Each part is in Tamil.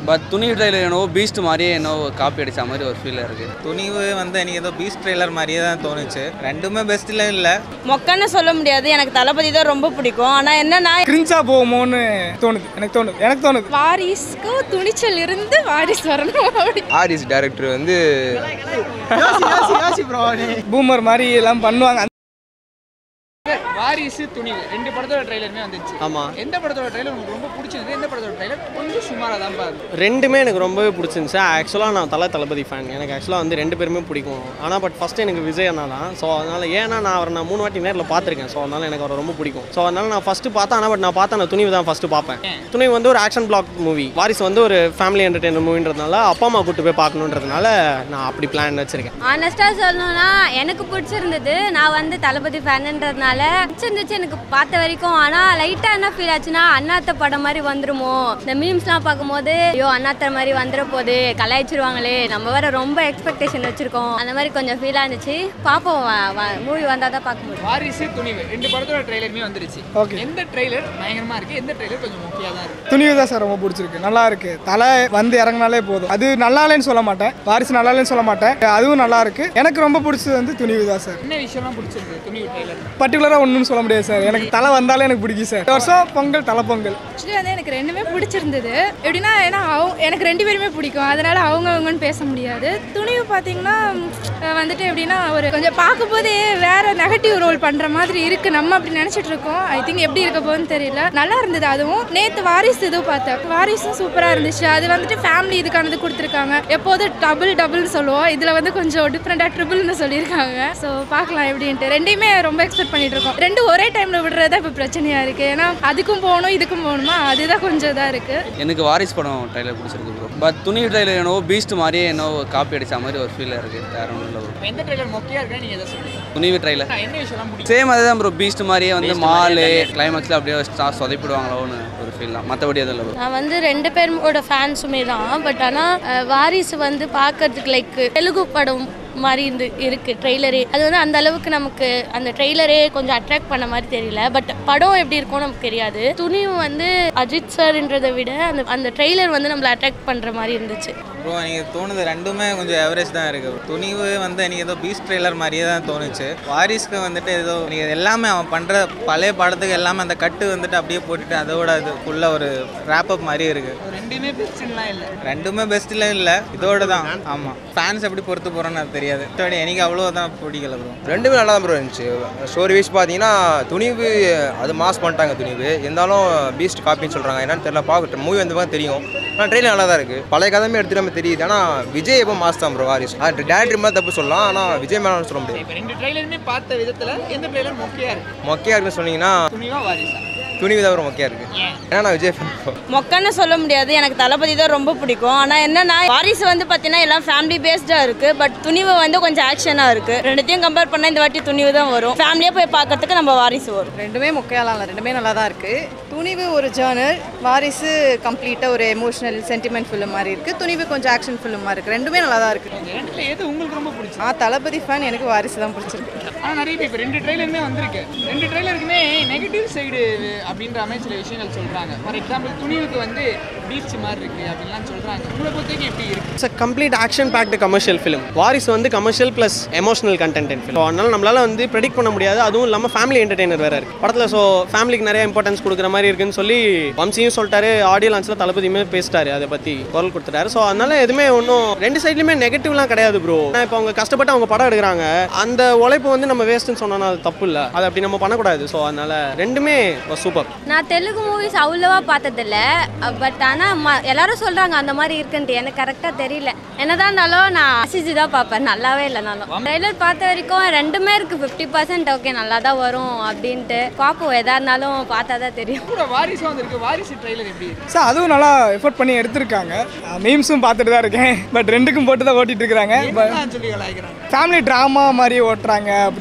பட் துணி ட்ரைலர் என்னவோ பீஸ்ட் மாதிரியே என்னவோ காப்பி அடிச்ச மாதிரி ஒரு ஃபீல் இருக்கு துணிவு வந்து எனக்கு ஏதோ பீஸ் ட்ரெய்லர் மாதிரியே தான் தோணுச்சு ரெண்டுமே பெஸ்ட்டில் இல்லை மொக்கன்னு சொல்ல முடியாது எனக்கு தளபதி தான் ரொம்ப பிடிக்கும் ஆனால் என்னன்னா கிரிஞ்சா போகுமோன்னு தோணுது எனக்கு தோணுது எனக்கு தோணுது வாரிஸ்க்கு துணிச்சல் இருந்து வாரிஸ் வரணும் அப்படி ஆரிஸ் டைரக்டர் வந்து பூமர் மாதிரி எல்லாம் பண்ணுவாங்க வாரிசு துணிவு ரெண்டு படத்தோட ட்ரைலருமே வந்துச்சு ஆமாம் எந்த படத்தோட ட்ரைலர் உங்களுக்கு ரொம்ப பிடிச்சிருந்தது எந்த படத்தோட ட்ரைலர் கொஞ்சம் சுமாராக தான் பாருங்க ரெண்டுமே எனக்கு ரொம்பவே பிடிச்சிருந்துச்சு ஆக்சுவலாக நான் தலை தளபதி ஃபேன் எனக்கு ஆக்சுவலாக வந்து ரெண்டு பேருமே பிடிக்கும் ஆனால் பட் ஃபஸ்ட்டு எனக்கு விஜய் அண்ணா தான் ஸோ அதனால் ஏன்னா நான் அவரை நான் மூணு வாட்டி நேரில் பார்த்துருக்கேன் ஸோ அதனால் எனக்கு அவரை ரொம்ப பிடிக்கும் ஸோ அதனால் நான் ஃபஸ்ட்டு பார்த்தேன் ஆனால் பட் நான் பார்த்தேன் நான் துணிவு தான் ஃபஸ்ட்டு பார்ப்பேன் துணிவு வந்து ஒரு ஆக்ஷன் பிளாக் மூவி வாரிசு வந்து ஒரு ஃபேமிலி என்டர்டெயினர் மூவின்றதுனால அப்பா அம்மா கூட்டு போய் பார்க்கணுன்றதுனால நான் அப்படி பிளான் வச்சுருக்கேன் ஆனஸ்டாக சொல்லணும்னா எனக்கு பிடிச்சிருந்தது நான் வந்து தளபதி ஃபேனுன்றதுனால பிடிச்சிருந்துச்சு எனக்கு பார்த்த வரைக்கும் ஆனால் லைட்டாக என்ன ஃபீல் ஆச்சுன்னா அண்ணாத்த படம் மாதிரி வந்துருமோ இந்த மீம்ஸ்லாம் பார்க்கும்போது ஐயோ அண்ணாத்த மாதிரி வந்துட போகுது கலாய்ச்சிருவாங்களே நம்ம வேற ரொம்ப எக்ஸ்பெக்டேஷன் வச்சுருக்கோம் அந்த மாதிரி கொஞ்சம் ஃபீலாக இருந்துச்சு பார்ப்போம் மூவி வந்தால் தான் பார்க்க முடியும் வாரிசு துணிவு ரெண்டு படத்தோட ட்ரைலருமே வந்துருச்சு Okay. எந்த ட்ரைலர் பயங்கரமா இருக்கு எந்த ட்ரைலர் கொஞ்சம் முக்கியமாக தான் இருக்கு துணிவு தான் சார் ரொம்ப பிடிச்சிருக்கு நல்லா இருக்கு தலை வந்து இறங்கினாலே போதும் அது நல்லா இல்லைன்னு சொல்ல மாட்டேன் வாரிசு நல்லா இல்லைன்னு சொல்ல மாட்டேன் அதுவும் நல்லா இருக்கு எனக்கு ரொம்ப பிடிச்சது வந்து துணிவு தான் சார் என்ன விஷயம்லாம் பிடிச்சிருக்கு துணிவு ட்ரைலர் பர்டிகுலராக ஒன்றும் சொல்ல முடியாது சார் எனக்கு தலை வந்தாலே எனக்கு பிடிக்கும் சார் இந்த வருஷம் பொங்கல் தலை பொங்கல் ஆக்சுவலி வந்து எனக்கு ரெண்டுமே பிடிச்சிருந்தது எப்படின்னா ஏன்னா அவங்க எனக்கு ரெண்டு பேருமே பிடிக்கும் அதனால அவங்க அவங்கன்னு பேச முடியாது துணிவு பார்த்தீங்கன்னா அஹ் வந்துட்டு எப்படின்னா ஒரு கொஞ்சம் பார்க்கும்போதே வேற நெகட்டிவ் ரோல் பண்ணுற மாதிரி இருக்கு நம்ம அப்படி நினச்சிட்டு இருக்கோம் ஐ திங்க் எப்படி இருக்க போகுதுன்னு தெரியல நல்லா இருந்தது அதுவும் நேற்று வாரிசு இதுவும் பார்த்தேன் வாரிசும் சூப்பராக இருந்துச்சு அது வந்துட்டு ஃபேமிலி இதுக்கானது கொடுத்துருக்காங்க எப்போதும் டபுள் டபுள்னு சொல்லுவோம் இதில் வந்து கொஞ்சம் டிஃப்ரெண்ட்டாக ட்ரிபிள்னு சொல்லியிருக்காங்க ஸோ பார்க்கலாம் எப்படின்ட்டு ரெண்டையுமே ரொம்ப எக்ஸ்பெக்ட் பண்ணிட்டு இருக்கோம் ரெண்டு ஒரே டைமில் விடுறது தான் இப்போ பிரச்சனையாக இருக்குது ஏன்னா அதுக்கும் போகணும் இதுக்கும் போகணுமா அதுதான் கொஞ்சம் இதாக இருக்குது எனக்கு வாரிஸ் படம் ட்ரைலர் பிடிச்சிருக்கு ப்ரோ பட் துணி ட்ரைலர் என்னவோ பீஸ்ட் மாதிரியே என்னவோ காப்பி அடிச்ச மாதிரி ஒரு ஃபீல் இருக்கு வேற ஒன்றும் இல்லை ப்ரோ எந்த ட்ரைலர் மொக்கையாக இருக்குன்னு நீங்கள் எதை சொல்லுங்க துணிவு ட்ரைலர் என்ன விஷயம்லாம் பிடிக்கும் சேம் அதுதான் ப்ரோ பீஸ்ட் மாதிரியே வந்து மாலு கிளைமேக்ஸில் அப்படியே ஸ்டா- சொதைப்பிடுவாங்களோன்னு ஒரு ஃபீல் தான் மற்றபடி எதுவும் இல்லை bro. நான் வந்து ரெண்டு பேரோட ஃபேன்ஸுமே தான் பட் ஆனால் வாரிசு வந்து பார்க்கறதுக்கு லைக் தெலுங்கு படம் மாதிரி இருந்து இருக்கு ட்ரெய்லரே அது வந்து அந்த அளவுக்கு நமக்கு அந்த ட்ரெய்லரே கொஞ்சம் அட்ராக்ட் பண்ண மாதிரி தெரியல பட் படம் எப்படி இருக்கும்னு நமக்கு தெரியாது துணிவு வந்து அஜித் சார்ன்றதை விட அந்த அந்த ட்ரெய்லர் வந்து நம்மளை அட்ராக்ட் பண்ணுற மாதிரி இருந்துச்சு ப்ரோ எனக்கு தோணுது ரெண்டுமே கொஞ்சம் எவரேஜ் தான் இருக்குது துணிவு வந்து எனக்கு ஏதோ பீஸ் ட்ரெய்லர் மாதிரியே தான் தோணுச்சு வாரிஸ்க்கு வந்துட்டு ஏதோ நீங்கள் எல்லாமே அவன் பண்ணுற பழைய படத்துக்கு எல்லாமே அந்த கட்டு வந்துட்டு அப்படியே போட்டுட்டு அதோட இது ஃபுல்லாக ஒரு ரேப்பப் மாதிரி இருக்குது ரெண்டுமே பெஸ்ட்லாம் இல்லை ரெண்டுமே பெஸ்ட்டில் இல்லை இதோட தான் ஆமாம் ஃபேன்ஸ் எப்படி பொறுத்து போகிறோன்னு அது தெரியாது மத்தபடி எனக்கு அவ்வளோ தான் பிடிக்கல ப்ரோ ரெண்டுமே நல்லா தான் ப்ரோ இருந்துச்சு ஸ்டோரி வைஸ் பார்த்தீங்கன்னா துணிவு அது மாஸ் பண்ணிட்டாங்க துணிவு இருந்தாலும் பீஸ்ட் காப்பின்னு சொல்கிறாங்க என்னன்னு தெரியல பார்க்கட்டும் மூவி வந்து பார்த்து தெரியும் ஆனால் ட்ரெயிலர் நல்லா தான் இருக்குது பழைய கதையுமே எடுத்து நம்ம தெரியுது ஆனால் விஜய் எப்போ மாஸ் தான் ப்ரோ வாரிஸ் டேரக்டர் மாதிரி தப்பு சொல்லலாம் ஆனால் விஜய் மேலே சொல்ல முடியாது இப்போ ரெண்டு ட்ரைலருமே பார்த்த விதத்தில் எந்த ட்ரைலர் மொக்கையாக இருக்கு மொக்கையாக இருக்குன்னு சொன்னீங்கன்னா துணிவா வாரிசா துணிவு தான் ப்ரோ மொக்கையாக இருக்குது ஏன்னா நான் விஜய் fan bro. மொக்கன்னு சொல்ல முடியாது எனக்கு தளபதி தான் ரொம்ப பிடிக்கும் ஆனால் என்னன்னா வாரிசு வந்து பார்த்தீங்கன்னா எல்லாம் ஃபேமிலி பேஸ்டாக இருக்கு பட் துணிவு வந்து கொஞ்சம் ஆக்ஷனாக இருக்கு ரெண்டுத்தையும் கம்பேர் பண்ணால் இந்த வாட்டி துணிவு தான் வரும் ஃபேமிலியாக போய் பார்க்கறதுக்கு நம்ம வாரிசு வரும் ரெண்டுமே மொக்கையாலாம் இல்லை ரெண்டுமே நல்லா தான் இருக்குது துணிவு ஒரு ஜேர்னல் வாரிசு கம்ப்ளீட்டாக ஒரு எமோஷனல் சென்டிமெண்ட் ஃபிலிம் மாதிரி இருக்குது துணிவு கொஞ்சம் ஆக்ஷன் ஃபிலிம் மாதிரி இருக்குது ரெண்டுமே நல்லா தான் இருக்குது இந்த ரெண்டுல எது உங்களுக்கு ரொம்ப பிடிச்சி நான் தளபதி ஃபேன் எனக்கு வாரிசு தான் பிடிச்சிருக்கு ஆனால் நிறைய பேர் இப்போ ரெண்டு ட்ரைலருமே வந்திருக்கு ரெண்டு ட்ரைலருக்குமே நெகட்டிவ் சைடு அப்படின்ற மாதிரி சில விஷயங்கள் சொல்கிறாங்க ஃபார் எக்ஸாம்பிள் துணிவுக்கு வந்து பீச் மாதிரி இருக்குது அப்படின்லாம் சொல்கிறாங்க உங்களை பொறுத்த வரைக்கும் எப்படி இருக்குது it's a complete action packed commercial film Varisu வந்து commercial plus emotional content film அதனால நம்மளால வந்து ப்ரெடிக்ட் பண்ண முடியாது அதுவும் இல்லாமல் ஃபேமிலி என்டர்டைனர் வேற இருக்கு படத்தில் ஸோ ஃபேமிலிக்கு நிறைய இம்பார்ட்டன்ஸ் கொடுக்குற மாதிரி இருக்குன்னு சொல்லி வம்சியும் சொல்லிட்டாரு ஆடியோ லான்ச்சில் தளபதியுமே பேசிட்டாரு அதை பற்றி குரல் கொடுத்துட்டாரு ஸோ அதனால எதுவுமே ஒன்றும் ரெண்டு சைட்லையுமே நெகட்டிவ்லாம் கிடையாது ப்ரோ ஆனால் இப்போ அவங்க கஷ்டப்பட்டு அவங்க படம் எடுக்கிறாங்க அந்த உழைப்பு வந்து நம்ம வேஸ்ட்டுன்னு சொன்னோம்னா அது தப்பு இல்லை அது அப்படி நம்ம பண்ணக்கூடாது ஸோ அதனால ரெண்டுமே சூப்பர் நான் தெலுங்கு மூவிஸ் அவ்வளோவா பார்த்ததில்ல பட் ஆனால் எல்லாரும் சொல்கிறாங்க அந்த மாதிரி இருக்குன்ட்டு எனக்கு கரெக்டாக தெரியல என்னதான் இருந்தாலும் நான் அசிஜி தான் பார்ப்பேன் நல்லாவே இல்லைனாலும் ட்ரெய்லர் பார்த்த வரைக்கும் ரெண்டுமே இருக்குது ஃபிஃப்டி பர்சன்ட் ஓகே நல்லா தான் வரும் அப்படின்ட்டு பார்ப்போம் எதாக இருந்தாலும் பார்த்தா தான் தெரியும் கூட வாரிசு வந்திருக்கு வாரிசு ட்ரைலர் எப்படி இருக்கு சார் அதுவும் நல்லா எஃபோர்ட் பண்ணி எடுத்திருக்காங்க மீம்ஸும் பார்த்துட்டு தான் இருக்கேன் பட் ரெண்டுக்கும் போட்டு தான் ஓட்டிட்டு இருக்கிறாங்க என்னதான் சொல்லி கலாய்க்கிறாங்க ஃபேமிலி ட்ராமா மாதிரி ஓட்டுறாங்க அப்படி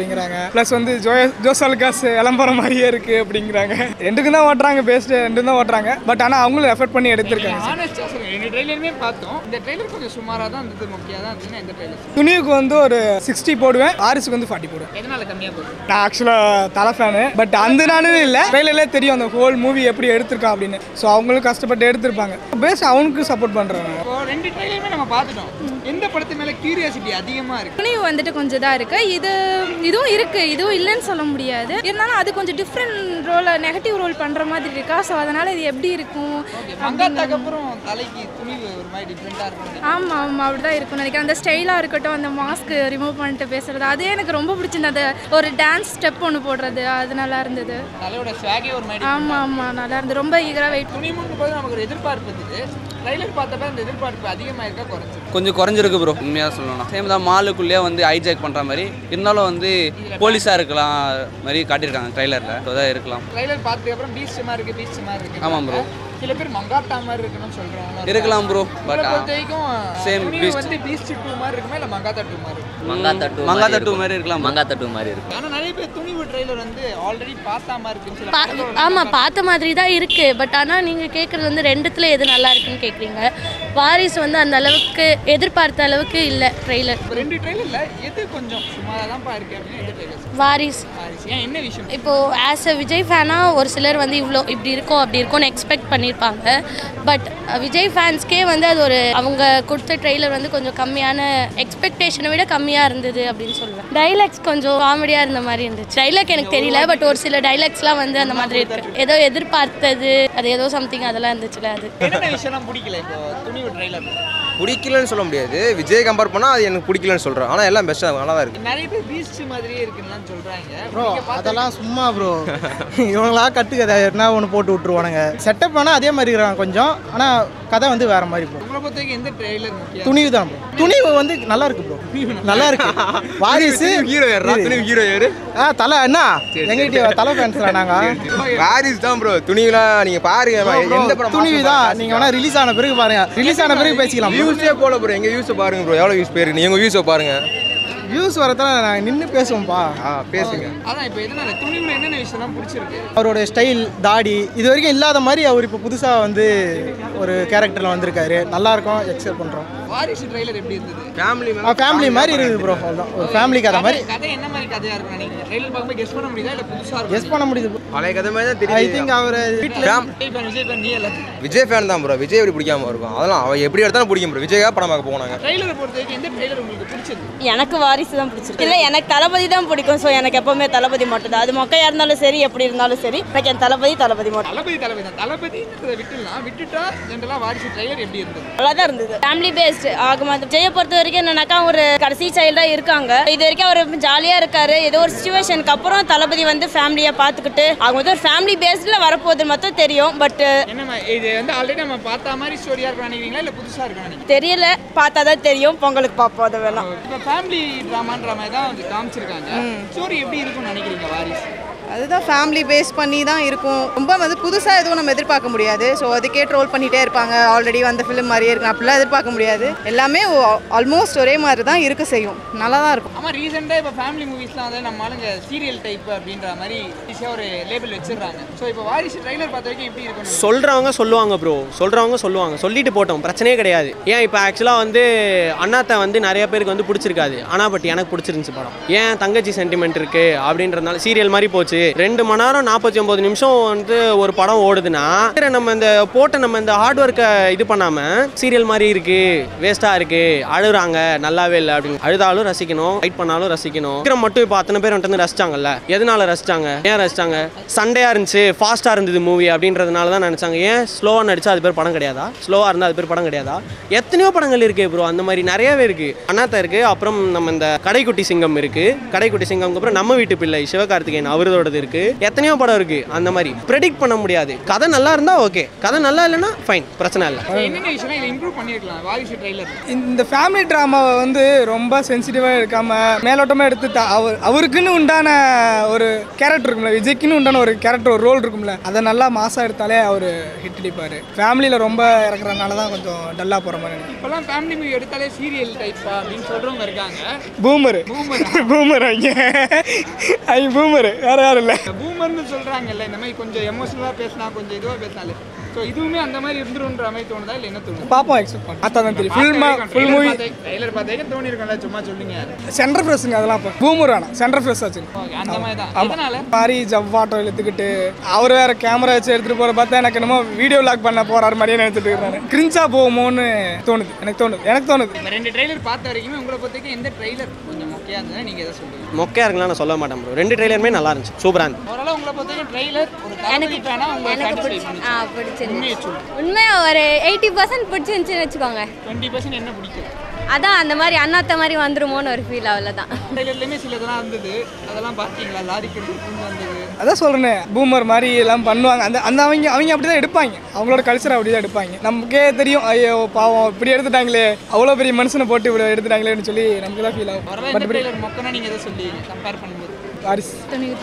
அப்படிங்கிறாங்க ப்ளஸ் வந்து ஜோ ஜோசாலுக்காஸ் விளம்பரம் மாதிரியே இருக்கு அப்படிங்கிறாங்க ரெண்டுக்கும் தான் ஓட்டுறாங்க பேஸ்ட் ரெண்டும் தான் ஓட்டுறாங்க பட் ஆனால் அவங்களும் எஃபர்ட் பண்ணி எடுத்திருக்காங்க ஆனஸ்டா சொல்லுங்க ரெண்டு ட்ரெய்லருமே பார்த்தோம் இந்த ட்ரெய்லர் கொஞ்சம் சுமாராக தான் இருந்தது முக்கியம் தான் இருந்ததுன்னா எந்த ட்ரெய்லர் துணிவுக்கு வந்து ஒரு சிக்ஸ்டி போடுவேன் ஆரிஸுக்கு வந்து ஃபார்ட்டி போடுவேன் எதனால கம்மியாக போகுது நான் ஆக்சுவலாக தலை ஃபேனு பட் அந்த நானும் இல்லை ட்ரெயிலர்லே தெரியும் அந்த ஹோல் மூவி எப்படி எடுத்திருக்கான் அப்படின்னு ஸோ அவங்களும் கஷ்டப்பட்டு எடுத்திருப்பாங்க பேஸ்ட் அவனுக்கு சப்போர்ட் பண்ணுறாங்க இப்போ ரெண்டு ட்ரெய்லருமே நம்ம பார்த்துட்டோம் எந்த படத்து மேலே கியூரியாசிட்டி அதிகமாக இருக்கு துணிவு வந்துட்டு கொஞ்சம் தான் இருக்கு இது இதுவும் இருக்கு இதுவும் இல்லைன்னு சொல்ல முடியாது இருந்தாலும் அது கொஞ்சம் டிஃப்ரெண்ட் ரோல் நெகட்டிவ் ரோல் பண்ற மாதிரி இருக்கா ஸோ அதனால இது எப்படி இருக்கும் மங்காத்தாக்கு அப்புறம் தலைக்கு துணிவு ஒரு மாதிரி டிஃப்ரெண்ட்டாக இருக்கும் ஆமாம் ஆமாம் அப்படிதான் இருக்கும் நினைக்கிறேன் அந்த ஸ்டைலாக இருக்கட்டும் அந்த மாஸ்க் ரிமூவ் பண்ணிட்டு பேசுறது அதே எனக்கு ரொம்ப பிடிச்சிருந்தது ஒரு டான்ஸ் ஸ்டெப் ஒன்று போடுறது அது நல்லா இருந்தது தலையோட ஸ்வாகே ஒரு மாதிரி ஆமாம் ஆமாம் நல்லா இருந்தது ரொம்ப ஈகராக வெயிட் துணிமுன்னு போது நமக்கு ஒரு எதிர்பார்ப்பு இருந்தது ட்ரைலர் பார்த்தப்ப அந்த எதிர்பார்ப்பு அதிகமாக இருக்கா குறைஞ்சி கொஞ்சம் குறைஞ்சிருக்கு ப்ரோ உண்மையாக சொல்லணும் சேம் தான் மாலுக்குள்ளேயே வந்து ஹைஜாக் பண்ணுற மாதிரி இருந்தாலும் வந்து போலீஸாக இருக்கலாம் மாதிரி காட்டியிருக்காங்க ட்ரைலரில் ஸோ தான் இருக்கலாம் ட்ரைலர் பார்த்ததுக்கு அப்புறம் பீச் மாதிரி இருக்கு பீச் மாதிரி இருக்கு ஆமாம் bro. சில பேர் மங்காத்தா மாதிரி இருக்கணும்னு சொல்றாங்க இருக்கலாம் ப்ரோ பட் உங்களை பொறுத்த வரைக்கும் Same துணிவு beast. வந்து பீச் டூ மாதிரி இருக்குமா இல்லை மங்காத்தா டூ மாதிரி இருக்குமா? மங்காத்தா டூ மங்காத்தா டூ மாதிரி இருக்கலாம் bro. மங்காத்தா டூ மாதிரி இருக்கும் ஆனா நிறைய பேர் துணிவு ட்ரைலர் வந்து ஆல்ரெடி பார்த்தாம இருக்குன்னு சில பா படங்கள் ஆமாம் பார்த்த மாதிரி தான் இருக்குது பட் ஆனால் நீங்கள் கேட்குறது வந்து ரெண்டுத்தில் எது நல்லா இருக்குன்னு கேட்குறீங்க வாரிசு வந்து அந்த அளவுக்கு எதிர்பார்த்த அளவுக்கு இல்லை ட்ரெய்லர் இப்போ ரெண்டு ட்ரைலர்ல எது கொஞ்சம் சுமாராக தான்ப்பா இருக்கு அப்படின்னு எந்த ட்ரைலர் வாரிஸ் ஏன் என்ன விஷயம் இப்போது ஆஸ் அ விஜய் ஃபேனாக ஒரு சிலர் வந்து இவ்வளோ இப்படி இருக்கும் அப்படி இருக்கும்னு எக்ஸ்பெக்ட் பண்ணியிருப்பாங்க பட் விஜய் ஃபேன்ஸ்க்கே வந்து அது ஒரு அவங்க கொடுத்த ட்ரெய்லர் வந்து கொஞ்சம் கம்மியான எக்ஸ்பெக்டேஷனை விட கம்மியாக இருந்தது அப்படின்னு சொல்லுவேன் டைலாக்ஸ் கொஞ்சம் காமெடியாக இருந்த மாதிரி இருந்துச்சு டைலாக் எனக்கு தெரியல பட் ஒரு சில டைலாக்ஸ்லாம் வந்து அந்த மாதிரி இருக்கு ஏதோ எதிர்பார்த்தது அது ஏதோ சம்திங் அதெல்லாம் இருந்துச்சுல அது என்னென்ன விஷயம்லாம் பிடிக்கல இப்போ துணிவு ட்ரைலர் பிடிக்கலன்னு சொல்ல முடியாது விஜய் கம்பேர் பண்ணால் அது எனக்கு பிடிக்கலன்னு சொல்கிறேன் ஆனால் எல்லாம் பெஸ்ட்டாக நல்லா தான் இருக்குது நிறைய பேர் பீச் மாதிரியே இருக்குன்னு சொல்றாங்க ப்ரோ அதெல்லாம் சும்மா ப்ரோ இவங்களா கட்டுக்கதை என்ன ஒன்று போட்டு விட்ருவானுங்க செட்டப் வேணால் அதே மாதிரி இருக்கிறாங்க கொஞ்சம் ஆனால் கதை வந்து வேற மாதிரி ப்ரோ உங்களை பொறுத்த வரைக்கும் எந்த ட்ரைலர் முக்கியம் துணிவு தான் ப்ரோ துணிவு வந்து நல்லா இருக்கு ப்ரோ நல்லா இருக்கு வாரிசு ஹீரோ யாரா துணிவு ஹீரோ யாரு ஆ தலை என்ன எங்ககிட்ட தலை ஃபேன்ஸ்ல நாங்க வாரிஸ் தான் ப்ரோ துணிவுலாம் நீங்கள் பாருங்க எந்த படம் துணிவு தான் நீங்க வேணா ரிலீஸ் ஆன பிறகு பாருங்க ரிலீஸ் ஆன பிறகு பேசிக்கலாம் வியூஸே போல ப்ரோ எங்கள் வியூஸை பாருங்க ப்ரோ எவ்வளோ வியூஸ் போயிருக்கு நீங்கள் வியூஸை பாருங்க வியூஸ் வரதால நாங்கள் நின்று பேசுவோம்ப்பா ஆ பேசுங்க அதான் இப்போ எதனால துணிவுல என்னென்ன விஷயம்லாம் பிடிச்சிருக்கு அவரோட ஸ்டைல் தாடி இது வரைக்கும் இல்லாத மாதிரி அவர் இப்போ புதுசாக வந்து ஒரு கேரக்டரில் வந்திருக்காரு நல்லா இருக்கும் எக்ஸெப்ட் பண்ணுறோம் வாரிசு ட்ரைலர் எப்படி இருந்தது ஃபேமிலி ஃபேமிலி மாதிரி இருக்குது ப்ரோ அவ்வளோதான் ஒரு ஃபேமிலி கதை மாதிரி கதை- கதை என்ன மாதிரி கதையா இருக்கும் நினைக்கிறீங்க ட்ரைலர் பார்க்கும்போது கெஸ் பண்ண முடியுதா இல்லை புதுசா இருக்கும் கெஸ் பண்ண முடியுது பழைய கதை மாதிரி தான் ஐ தெரியுது திங்க் அவர் வீட்டில் fame Vijay fan, Vijay fan, நீ எல்லாத்தையும் விஜய் ஃபேன் தான் ப்ரோ விஜய் எப்படி பிடிக்காம இருக்கும் அதெல்லாம் அவன் எப்படி எடுத்தாலும் பிடிக்கும் ப்ரோ விஜய்க்காக படம் பார்க்க போனாங்க ட்ரைலரை பொறுத்த வரைக்கும் எந்த ட்ரைலர் உங்களுக்கு பிடிச்சது எனக்கு வாரிசு தான் பிடிச்சிருக்கு இல்லை எனக்கு தளபதி தான் பிடிக்கும் ஸோ எனக்கு எப்பவுமே தளபதி மட்டும் தான் அது மொக்கையாக இருந்தாலும் சரி எப்படி இருந்தாலும் சரி எனக்கு என் தளபதி தளபதி மட்டும் தளபதி தளபதி தான் தளபதின்றதை விட்டுலாம் விட்டுட்டா ஜென்ரலாக வாரிசு ட்ரைலர் எப்படி இருந்தது நல்லா தான் இருந்தது ஃபேமிலி பேஸ்ட் ஆகுமா ஜெய பொறுத்த வரைக்கும் என்னன்னாக்கா ஒரு கடைசி சைல்டாக இருக்காங்க இது வரைக்கும் அவர் ஜாலியாக இருக்காரு ஏதோ ஒரு சுச்சுவேஷனுக்கு அப்புறம் தளபதி வந்து ஃபேமிலியை பார்த்துக்கிட்டு அவங்க வந்து ஒரு ஃபேமிலி பேஸ்டில் வரப்போகுது மட்டும் தெரியும் பட் என்ன மா- இது வந்து ஆல்ரெடி நம்ம பார்த்த மாதிரி ஸ்டோரியாக இருக்கும் நினைக்கிறீங்களா இல்லை புதுசாக இருக்கும் நினைக்கிறீங்க தெரியல பார்த்தா தான் தெரியும் பொங்கலுக்கு பார்ப்போம் அதை வேணாம் இப்போ ஃபேமிலி ட்ராமான்ற மாதிரி தான் வந்து காமிச்சிருக்காங்க ஸ்டோரி எப்படி இருக்கும்னு நினைக்கிறீங்க வாரிசு அதுதான் ஃபேமிலி பேஸ் பண்ணி தான் இருக்கும் ரொம்ப வந்து புதுசாக எதுவும் நம்ம எதிர்பார்க்க முடியாது ஸோ அதுக்கே ட்ரோல் பண்ணிகிட்டே இருப்பாங்க ஆல்ரெடி வந்த ஃபிலிம் மாதிரியே இருக்கும் அப்படிலாம் எதிர்பார்க்க முடியாது எல்லாமே ஆல்மோஸ்ட் ஒரே மாதிரி தான் இருக்க செய்யும் நல்லா தான் இருக்கும் ஆமாம் ரீசெண்டாக இப்போ ஃபேமிலி மூவிஸ்லாம் வந்து நம்ம ஆளுங்க சீரியல் டைப் அப்படின்ற மாதிரி ஈஸியாக ஒரு லேபிள் வச்சிடுறாங்க ஸோ இப்போ வாரிசு ட்ரைலர் பார்த்த வரைக்கும் எப்படி இருக்கும் சொல்கிறவங்க சொல்லுவாங்க ப்ரோ சொல்கிறவங்க சொல்லுவாங்க சொல்லிட்டு போட்டோம் பிரச்சனையே கிடையாது ஏன் இப்போ ஆக்சுவலாக வந்து அண்ணாத்தை வந்து நிறைய பேருக்கு வந்து பிடிச்சிருக்காது ஆனால் பட் எனக்கு பிடிச்சிருந்துச்சு படம் ஏன் தங்கச்சி சென்டிமெண்ட் இருக்குது அப்படின்றதுனால சீரியல் மாதிரி போச்சு ரெண்டு மணி நேரம் நாற்பத்தி ஒம்பது நிமிஷம் வந்து ஒரு படம் ஓடுதுன்னா நம்ம இந்த போட்ட நம்ம இந்த ஹார்ட் ஒர்க்கை இது பண்ணாமல் சீரியல் மாதிரி இருக்குது வேஸ்ட்டாக இருக்குது அழுறாங்க நல்லாவே இல்லை அப்படின்னு அழுதாலும் ரசிக்கணும் ஃபைட் பண்ணாலும் ரசிக்கணும் விக்ரம் மட்டும் இப்போ அத்தனை பேர் வந்துட்டு வந்து ரசிச்சாங்கல்ல எதனால ரசிச்சாங்க ஏன் ரசிச்சாங்க சண்டையாக இருந்துச்சு ஃபாஸ்ட்டாக இருந்தது மூவி அப்படின்றதுனால தான் நினச்சாங்க ஏன் ஸ்லோவாக நடிச்சா அது பேர் படம் கிடையாதா ஸ்லோவாக இருந்தால் அது பேர் படம் கிடையாதா எத்தனையோ படங்கள் இருக்கு ப்ரோ அந்த மாதிரி நிறையவே இருக்கு அண்ணாத்த இருக்கு அப்புறம் நம்ம இந்த கடைக்குட்டி சிங்கம் இருக்கு கடைக்குட்டி சிங்கம்க்கு அப்புறம் நம்ம வீட்டு பிள்ளை சிவகார்த்திகேயன் அவரோட போகிறது இருக்குது எத்தனையோ படம் இருக்குது அந்த மாதிரி ப்ரெடிக்ட் பண்ண முடியாது கதை நல்லா இருந்தால் ஓகே கதை நல்லா இல்லைன்னா ஃபைன் பிரச்சனை இல்லை என்னென்ன விஷயம் இதை இம்ப்ரூவ் பண்ணிருக்கலாம் வாரிசு ட்ரைலர் இந்த ஃபேமிலி ட்ராமாவை வந்து ரொம்ப சென்சிட்டிவாக இருக்காம மேலோட்டமாக எடுத்து த- அவர் அவருக்குன்னு உண்டான ஒரு கேரக்டர் இருக்கும்ல விஜய்க்குன்னு உண்டான ஒரு கேரக்டர் ஒரு ரோல் இருக்கும்ல அதை நல்லா மாசாக எடுத்தாலே அவர் ஹிட் அடிப்பார் ஃபேமிலியில் ரொம்ப இறக்குறதுனால தான் கொஞ்சம் டல்லாக போகிற மாதிரி எனக்கு இப்போல்லாம் ஃபேமிலி மூவி எடுத்தாலே சீரியல் டைப்பா அப்படின்னு சொல்றவங்க இருக்காங்க பூமர் பூமர் அவங்க அவங்க பூமர் வேற யாரும் இல்லை பூமர்னு சொல்றாங்கல்ல இந்த மாதிரி கொஞ்சம் எமோஷனலாக பேசினா கொஞ்சம் இதுவாக பேசினாலே ஸோ இதுவுமே அந்த மாதிரி இருந்துருன்ற மாதிரி தோணுதா இல்லை என்ன தோணுது பார்ப்போம் எக்ஸ்பெக்ட் பண்ண பார்த்தா தான் தெரியும் ஃபுல் ஃபுல் மூவி ட்ரைலர் பார்த்தே தோணி இருக்கும்ல சும்மா சொல்லுங்க சென்டர் ஃப்ரெஷ்ங்க அதெல்லாம் இப்போ பூமர் வேணாம் சென்டர் ஃப்ரெஷ் ஆச்சு அந்த மாதிரி தான் ஆமா. எதனால மாதிரி ஜவ்வாட்டம் இழுத்துக்கிட்டு அவர் வேற கேமரா வச்சு எடுத்துட்டு போற பார்த்தா எனக்கு என்னமோ வீடியோ லாக் பண்ண போறாரு மாதிரியே நினைச்சிட்டு இருக்காரு கிரிஞ்சா போகுமோன்னு தோணுது எனக்கு தோணுது எனக்கு தோணுது இந்த ரெண்டு ட்ரைலர் பார்த்த வரைக்குமே உங்களை பொறுத்தவரைக்கும் எந்த ட்ரைலர் கொஞ்சம் மொக்கையாக இருந்ததுன்னா நீங்கள் எதை சொல்லுவீங்க மொக்கையாக இருக்கலாம் நான் சொல்ல மாட்டேன் ப்ரோ ரெண்டு ட்ரெய்லருமே நல்லா இருந்துச்சு சூப்பராக இருந்துச்சு ஓரளவு உங்களை பொறுத்தவரைக்கும் ட்ரைலர் ஒரு தளபதி ஃபேனா உங்களை எனக்கு சாட்டிஸ்ஃபை பிடிச்சி பண்ணுச்சு ஆ பிடிச்சிருந்துச்சு உண்மையை சொல்லு உண்மையாக ஒரு எயிட்டி பர்சன்ட் பிடிச்சிருந்துச்சின்னு வச்சுக்கோங்க டுவெண்ட்டி பர்சன்ட் என்ன பிடிக்கும் அதான் அந்த மாதிரி அண்ணாத்த மாதிரி வந்துருமோன்னு ஒரு ஃபீல் அவ்வளோதான் ட்ரைலர்லேயுமே சில இதெல்லாம் இருந்தது அதெல்லாம் பார்த்தீங்களா லாரிக்கு எடுத்து வந்தது அதான் சொல்றேனே பூமர் மாதிரி எல்லாம் பண்ணுவாங்க அந்த அந்த அவங்க அவங்க அப்படி தான் எடுப்பாங்க அவங்களோட கல்ச்சர் அப்படி தான் எடுப்பாங்க நமக்கே தெரியும் ஐயோ பாவம் இப்படி எடுத்துட்டாங்களே அவ்வளோ பெரிய மனுஷனை போட்டு இப்படி எடுத்துட்டாங்களேன்னு சொல்லி நமக்கு தான் ஃபீல் ஆகும் வரலாம் இந்த மற்றபடி ட்ரைலர் மொக்கனா நீங்கள் எதை சொல்லுவீங்க கம்பேர் பண்ணும்போது வாரிசு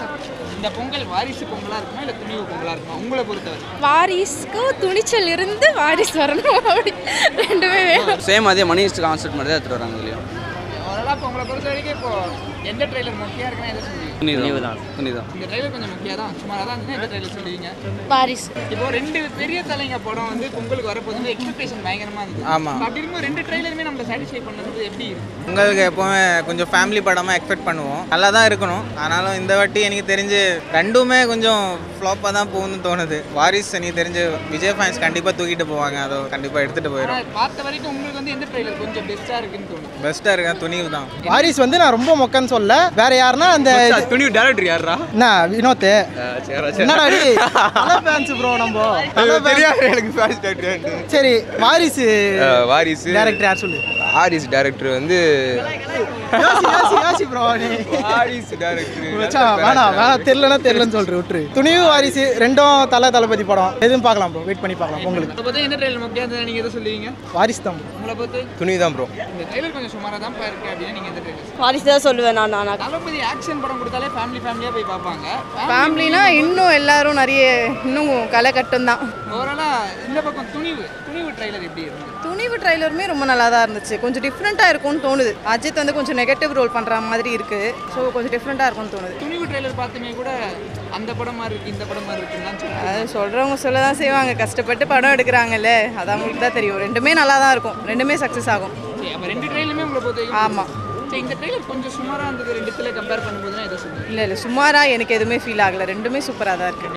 இந்த பொங்கல் வாரிசு பொங்கலாக இருக்குமா இல்லை துணிவு பொங்கலாக இருக்குமா உங்களை பொறுத்தவரை வாரிஸ்க்கும் துணிச்சல் இருந்து வாரிசு வரணும் அப்படி ரெண்டுமே வேணும் சேம் அதே மணி ஹிஸ்ட் கான்செப்ட் மாதிரி தான் எடுத்துட்டு வராங்க இல்லையா ஓரளவு இப்போ உங்களை பொறுத்த வரைக்கும் இப்போ எந்த ட்ரைலர் மொக்கையாக இருக்குன்னா எதை சொல்லுவீங்க துணிவு தான் துணி தான் இந்த ட்ரைலர் கொஞ்சம் முக்கியம் தான் சுமாராக தான் இருந்துச்சுன்னா எந்த ட்ரைலர் சொல்லுவீங்க வாரிசு இப்போ ரெண்டு பெரிய தலைங்க படம் வந்து பொங்கலுக்கு வரப்போது எக்ஸ்பெக்டேஷன் பயங்கரமா இருந்தது ஆமா. அப்படி இருக்கும்போது ரெண்டு ட்ரைலருமே நம்மள சாட்டிஸ்ஃபை பண்ணது எப்படி இருக்கு உங்களுக்கு எப்போவுமே கொஞ்சம் ஃபேமிலி படமாக எக்ஸ்பெக்ட் பண்ணுவோம் நல்லா தான் இருக்கணும் ஆனாலும் இந்த வாட்டி எனக்கு தெரிஞ்சு ரெண்டுமே கொஞ்சம் ஃப்ளாப்பாக தான் போகுதுன்னு தோணுது வாரிஸ் எனக்கு தெரிஞ்சு விஜய் ஃபேன்ஸ் கண்டிப்பாக தூக்கிட்டு போவாங்க அதை கண்டிப்பாக எடுத்துகிட்டு போயிடும் ஆனா பார்த்த வரைக்கும் உங்களுக்கு வந்து எந்த ட்ரைலர் கொஞ்சம் பெஸ்ட்டாக இருக்குன்னு தோணுது பெஸ்ட்டாக இருக்கா துணிவு தான் வாரிஸ் வந்து நான் ரொம்ப மொக்கன்னு சொல்ல வேற யாருன்னா அந்த துணிவு டேரக்டர் யாரா என்ன வினோத் என்னடா டேய் ஃபேன்ஸ் ப்ரோ நம்ம தல fans. தெரியாது எனக்கு ஃபேன்ஸ் டேரக்டர் சரி வாரிசு வாரிசு டேரக்டர் யார் சொல்லு வாரிஸ் டேரக்டர் வந்து யோசி யோசி யோசி ப்ரோ நீ வாரிஸ் டேரக்டர் மச்சான், வேணாம் வேணாம் தெரியலனா தெரியலன்னு சொல்றேன் விட்டுரு துணிவு வாரிசு ரெண்டும் தலை தளபதி படம் எதுவும் பார்க்கலாம் ப்ரோ வெயிட் பண்ணி பார்க்கலாம் உங்களுக்கு அதை பற்றி எந்த ட்ரைலர் முக்கியம் இருந்தது நீங்கள் எதை சொல்லுவீங்க வாரிசு தான் உங்களை பார்த்து துணிவு தான் ப்ரோ இந்த ட்ரைலர் கொஞ்சம் சுமாராக தான் இருக்கு அப்படின்னா நீங்கள் எந்த ட்ரைலர் வாரிசு தான் சொல்லுவேன் நான் நான் தளபதி ஆக்ஷன் படம் கொடுத்தாலே ஃபேமிலி ஃபேமிலியாக போய் பார்ப்பாங்க ஃபேமிலினா இன்னும் எல்லாரும் நிறைய இன்னும் களை கட்டும் தான் ஓவராலாக இந்த பக்கம் துணிவு துணிவு ட்ரைலர் எப்படி இருந்தது துணிவு ட்ரைலருமே ரொம்ப நல்லா தான் இருந்துச்சு கொஞ்சம் டிஃப்ரெண்ட்டாக இருக்கும்னு தோணுது அஜித் வந்து கொஞ்சம் நெகட்டிவ் ரோல் பண்ணுற மாதிரி இருக்குது ஸோ கொஞ்சம் டிஃப்ரெண்ட்டாக இருக்கும்னு தோணுது துணிவு ட்ரைலர் பார்த்துமே கூட அந்த படம் மாதிரி இருக்கு இந்த படம் மாதிரி இருக்குன்னு சொல்லுவாங்க அது சொல்கிறவங்க சொல்ல தான் செய்வாங்க கஷ்டப்பட்டு படம் எடுக்கிறாங்கல்ல அது அவங்களுக்கு தான் தெரியும் ரெண்டுமே நல்லா தான் இருக்கும் ரெண்டுமே சக்ஸஸ் ஆகும் சரி அப்போ ரெண்டு ட்ரைலருமே உங்களை பொறுத்த ஆமாம் சரி இந்த ட்ரைலர் கொஞ்சம் சுமாராக இருந்தது ரெண்டுத்துல கம்பேர் பண்ணும்போது எதை சொல்லுவீங்க இல்லை இல்லை சுமாராக எனக்கு எதுவுமே ஃபீல் ஆகலை ரெண்டுமே சூப்பராக தான் இருக்குது